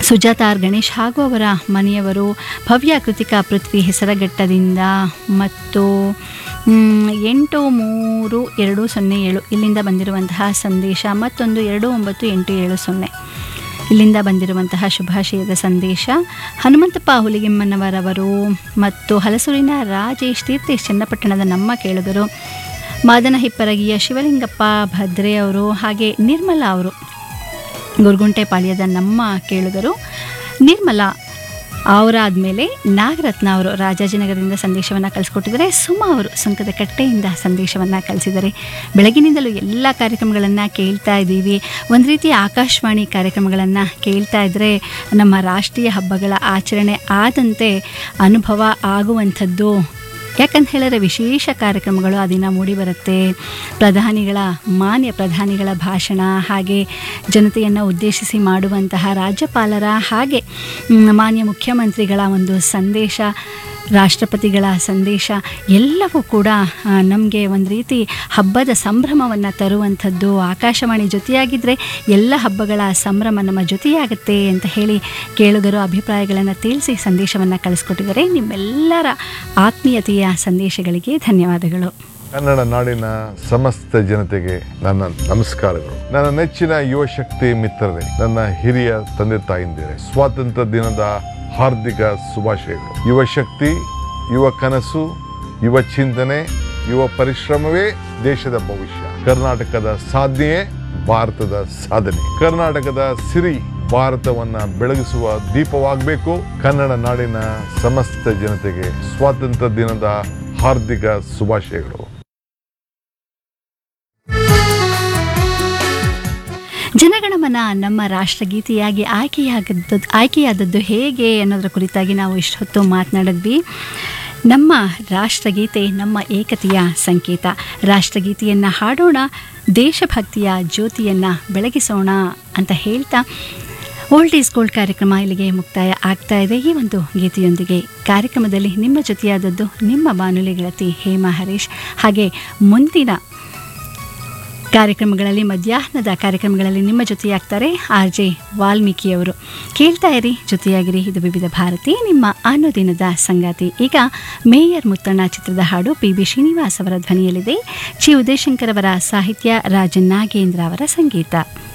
Sujata R Ganesh ಹಾಗೂ ಅವರ ಮನೆಯವರು ಭವ್ಯ ಕೃತಿಕಾ ಪೃಥ್ವಿ ಹೆಸರಘಟ್ಟದಿಂದ ಮತ್ತು ಮ್, ಎಂಟು ಮೂರು ಎರಡು ಸೊನ್ನೆ ಏಳು ಇಲ್ಲಿಂದ ಬಂದಿರುವಂತಹ ಸಂದೇಶ ಮತ್ತೊಂದು ಎರಡು ಒಂಬತ್ತು ಎಂಟು ಏಳು ಸೊನ್ನೆ ಇಲ್ಲಿಂದ ಬಂದಿರುವಂತಹ ಶುಭಾಶಯದ ಸಂದೇಶ ಹನುಮಂತಪ್ಪ ಹುಲಿಗೆಮ್ಮನವರವರು ಮತ್ತು ಹಲಸೂರಿನ ರಾಜೇಶ್ ತೀರ್ಥೇಶ್ ಚನ್ನಪಟ್ಟಣದ ನಮ್ಮ ಕೇಳುಗರು ಮಾದನ ಹಿಪ್ಪರಗಿಯ ಶಿವಲಿಂಗಪ್ಪ ಭದ್ರೆ ಅವರು ಹಾಗೆ ನಿರ್ಮಲಾ ಅವರು ಗುರುಗುಂಟೆಪಾಳ್ಯದ ನಮ್ಮ ಕೇಳುಗರು ನಿರ್ಮಲಾ ಅವರಾದಮೇಲೆ ನಾಗರತ್ನ ಅವರು ರಾಜಾಜಿನಗರದಿಂದ ಸಂದೇಶವನ್ನು ಕಳಿಸ್ಕೊಟ್ಟಿದ್ದಾರೆ ಸುಮಾ ಅವರು ಸುಂಕದ ಕಟ್ಟೆಯಿಂದ ಸಂದೇಶವನ್ನು ಕಳಿಸಿದ್ದಾರೆ ಬೆಳಗಿನಿಂದಲೂ ಎಲ್ಲ ಕಾರ್ಯಕ್ರಮಗಳನ್ನು ಕೇಳ್ತಾ ಇದ್ದೀವಿ ಒಂದು ರೀತಿ ಆಕಾಶವಾಣಿ ಕಾರ್ಯಕ್ರಮಗಳನ್ನು ಕೇಳ್ತಾ ಇದ್ದರೆ ನಮ್ಮ ರಾಷ್ಟ್ರೀಯ ಹಬ್ಬಗಳ ಆಚರಣೆ ಆದಂತೆ ಅನುಭವ ಆಗುವಂಥದ್ದು ಯಾಕಂತ ಹೇಳಿದ್ರೆ ವಿಶೇಷ ಕಾರ್ಯಕ್ರಮಗಳು ಆ ದಿನ ಮೂಡಿಬರುತ್ತೆ ಪ್ರಧಾನಿಗಳ ಮಾನ್ಯ ಪ್ರಧಾನಿಗಳ ಭಾಷಣ ಹಾಗೆ ಜನತೆಯನ್ನು ಉದ್ದೇಶಿಸಿ ಮಾಡುವಂತಹ ರಾಜ್ಯಪಾಲರ ಹಾಗೆ ಮ್, ಮಾನ್ಯ ಮುಖ್ಯಮಂತ್ರಿಗಳ ಒಂದು ಸಂದೇಶ ರಾಷ್ಟ್ರಪತಿಗಳ ಸಂದೇಶ ಎಲ್ಲವೂ ಕೂಡ ನಮಗೆ ಒಂದು ರೀತಿ ಹಬ್ಬದ ಸಂಭ್ರಮವನ್ನು ತರುವಂಥದ್ದು ಆಕಾಶವಾಣಿ ಜೊತೆಯಾಗಿದ್ದರೆ ಎಲ್ಲ ಹಬ್ಬಗಳ ಸಂಭ್ರಮ ನಮ್ಮ ಜೊತೆಯಾಗುತ್ತೆ ಅಂತ ಹೇಳಿ ಕೇಳುಗರು ಅಭಿಪ್ರಾಯಗಳನ್ನು ತಿಳಿಸಿ ಸಂದೇಶವನ್ನು ಕಳಿಸ್ಕೊಟ್ಟಿದ್ದಾರೆ ನಿಮ್ಮೆಲ್ಲರ ಆತ್ಮೀಯತೆಯ ಸಂದೇಶಗಳಿಗೆ ಧನ್ಯವಾದಗಳು ಕನ್ನಡ ನಾಡಿನ ಸಮಸ್ತ ಜನತೆಗೆ ನನ್ನ ನಮಸ್ಕಾರಗಳು ನನ್ನ ನೆಚ್ಚಿನ ಯುವ ಶಕ್ತಿ ಮಿತ್ರರೇ ನನ್ನ ಹಿರಿಯ ತಂದೆ ತಾಯಿಂದಿರೇ ಸ್ವಾತಂತ್ರ್ಯ ದಿನದ ಹಾರ್ದಿಕ ಶುಭಾಶಯಗಳು ಯುವ ಶಕ್ತಿ ಯುವ ಕನಸು ಯುವ ಚಿಂತನೆ ಯುವ ಪರಿಶ್ರಮವೇ ದೇಶದ ಭವಿಷ್ಯ ಕರ್ನಾಟಕದ ಸಾಧನೆಯೇ ಭಾರತದ ಸಾಧನೆ ಕರ್ನಾಟಕದ ಸಿರಿ ಭಾರತವನ್ನ ಬೆಳಗಿಸುವ ದೀಪವಾಗಬೇಕು ಕನ್ನಡ ನಾಡಿನ ಸಮಸ್ತ ಜನತೆಗೆ ಸ್ವಾತಂತ್ರ್ಯ ದಿನದ ಹಾರ್ದಿಕ ಶುಭಾಶಯಗಳು ಜನಗಣಮನ ನಮ್ಮ ರಾಷ್ಟ್ರಗೀತೆಯಾಗಿ ಆಯ್ಕೆಯಾಗದ್ದು ಆಯ್ಕೆಯಾದದ್ದು ಹೇಗೆ ಅನ್ನೋದರ ಕುರಿತಾಗಿ ನಾವು ಇಷ್ಟೊತ್ತು ಮಾತನಾಡಿದ್ವಿ ನಮ್ಮ ರಾಷ್ಟ್ರಗೀತೆ ನಮ್ಮ ಏಕತೆಯ ಸಂಕೇತ ರಾಷ್ಟ್ರಗೀತೆಯನ್ನು ಹಾಡೋಣ ದೇಶಭಕ್ತಿಯ ಜ್ಯೋತಿಯನ್ನು ಬೆಳಗಿಸೋಣ ಅಂತ ಹೇಳ್ತಾ ಓಲ್ಡ್ ಈಸ್ ಗೋಲ್ಡ್ ಕಾರ್ಯಕ್ರಮ ಇಲ್ಲಿಗೆ ಮುಕ್ತಾಯ ಆಗ್ತಾ ಇದೆ ಈ ಒಂದು ಗೀತೆಯೊಂದಿಗೆ ಕಾರ್ಯಕ್ರಮದಲ್ಲಿ ನಿಮ್ಮ ಜೊತೆಯಾದದ್ದು ನಿಮ್ಮ ಬಾನುಲಿ ಗೆಳತಿ ಹೇಮಾ ಹರೀಶ್ ಹಾಗೆ ಮುಂದಿನ ಕಾರ್ಯಕ್ರಮಗಳಲ್ಲಿ ಮಧ್ಯಾಹ್ನದ ಕಾರ್ಯಕ್ರಮಗಳಲ್ಲಿ ನಿಮ್ಮ ಜೊತೆಯಾಗ್ತಾರೆ ಆರ್ ಜೆ ವಾಲ್ಮೀಕಿಯವರು ಕೇಳ್ತಾ ಇರಿ ಜೊತೆಯಾಗಿರಿ ಇದು ವಿವಿಧ ಭಾರತಿ ನಿಮ್ಮ ಅನುದಿನದ ಸಂಗಾತಿ ಈಗ ಮೇಯರ್ ಮುತ್ತಣ್ಣ ಚಿತ್ರದ ಹಾಡು ಪಿ ಬಿ ಶ್ರೀನಿವಾಸ್ ಅವರ ಧ್ವನಿಯಲ್ಲಿದೆ ಚಿ ಉದಯಶಂಕರ್ ಅವರ ಸಾಹಿತ್ಯ ರಾಜನ್ ನಾಗೇಂದ್ರ ಅವರ ಸಂಗೀತ